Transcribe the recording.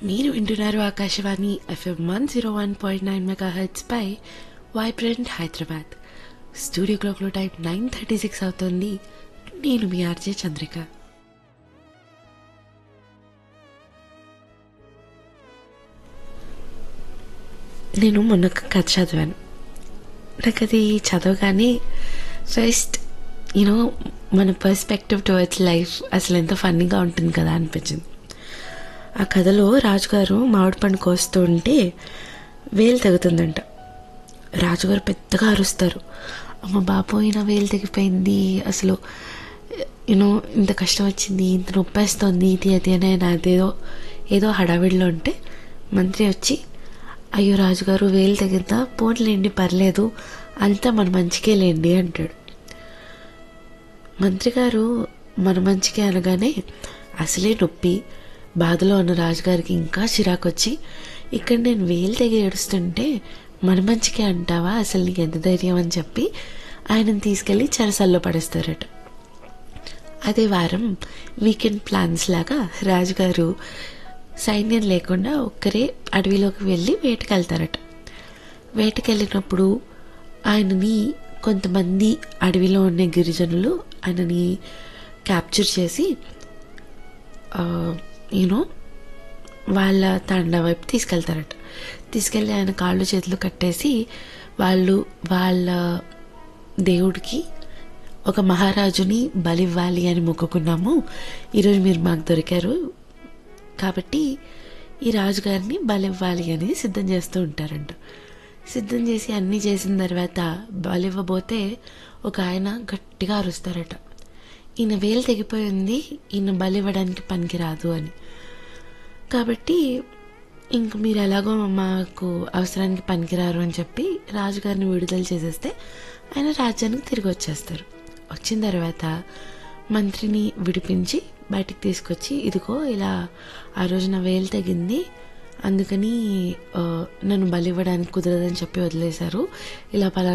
మీరు వింటున్నారు Akashvani FM one zero one point nine megahertz పై వైబ్రెంట్ హైదరాబాద్ స్టూడియో క్లాక్లో టైం నైన్ థర్టీ సిక్స్ అవుతుంది నేను మీ ఆర్జే చంద్రిక నేను మొన్న ఒక కథ చదివాను నాకు అది చదవగానే ఫస్ట్ యూనో మన పర్స్పెక్టివ్ టువర్డ్స్ లైఫ్ అసలు ఎంత ఫన్నీగా ఉంటుంది కదా అనిపించింది ఆ కథలో రాజుగారు మామిడి పండు కోస్తూ ఉంటే వేలు తెగుతుందంట రాజుగారు పెద్దగా అరుస్తారు అమ్మ బాబోయ్ నా వేలు తెగిపోయింది అసలు యూనో ఇంత కష్టం వచ్చింది ఇంత నొప్పేస్తోంది ఇది అది అని ఆయన అదేదో ఏదో హడావిడిలో ఉంటే మంత్రి వచ్చి అయ్యో రాజుగారు వేలు తెగిందా పోన్లేండి పర్లేదు అంతా మన మంచికే లేండి అంటాడు మంత్రి గారు మన మంచికే అనగానే అసలే నొప్పి బాధలో ఉన్న రాజుగారికి ఇంకా చిరాకు వచ్చి ఇక్కడ నేను వేలు తెగి ఏడుస్తుంటే మన మంచికే అంటావా అసలు నీకు ఎంత ధైర్యం అని చెప్పి ఆయనను తీసుకెళ్ళి చెరసల్లో పడేస్తారట అదే వారం వీకెండ్ ప్లాన్స్ లాగా రాజుగారు సైన్యం లేకుండా ఒక్కరే అడవిలోకి వెళ్ళి వేటకెళ్తారట వేటకెళ్ళినప్పుడు ఆయనని కొంతమంది అడవిలో ఉండే గిరిజనులు ఆయనని క్యాప్చర్ చేసి యూనో వాళ్ళ తండా వైపు తీసుకెళ్తారట తీసుకెళ్ళి ఆయన కాళ్ళు చేతులు కట్టేసి వాళ్ళు వాళ్ళ దేవుడికి ఒక మహారాజుని బలివ్వాలి అని మొక్కుకున్నాము ఈరోజు మీరు మాకు దొరికారు కాబట్టి ఈ రాజుగారిని బలివ్వాలి అని సిద్ధం చేస్తూ ఉంటారంట సిద్ధం చేసి అన్నీ చేసిన తర్వాత బలివ్వబోతే ఒక ఆయన గట్టిగా అరుస్తారట ఈయన వేలు తెగిపోయింది ఈయన బలివ్వడానికి పనికిరాదు అని కాబట్టి ఇంక మీరు ఎలాగో మాకు అవసరానికి పనికిరారు అని చెప్పి రాజుగారిని విడుదల చేసేస్తే ఆయన రాజ్యానికి తిరిగి వచ్చేస్తారు వచ్చిన తర్వాత మంత్రిని విడిపించి బయటికి తీసుకొచ్చి ఇదిగో ఇలా ఆ రోజు నా వేలు తగింది అందుకని ఆ, నన్ను బలివ్వడానికి కుదరదని చెప్పి వదిలేశారు ఇలా పలా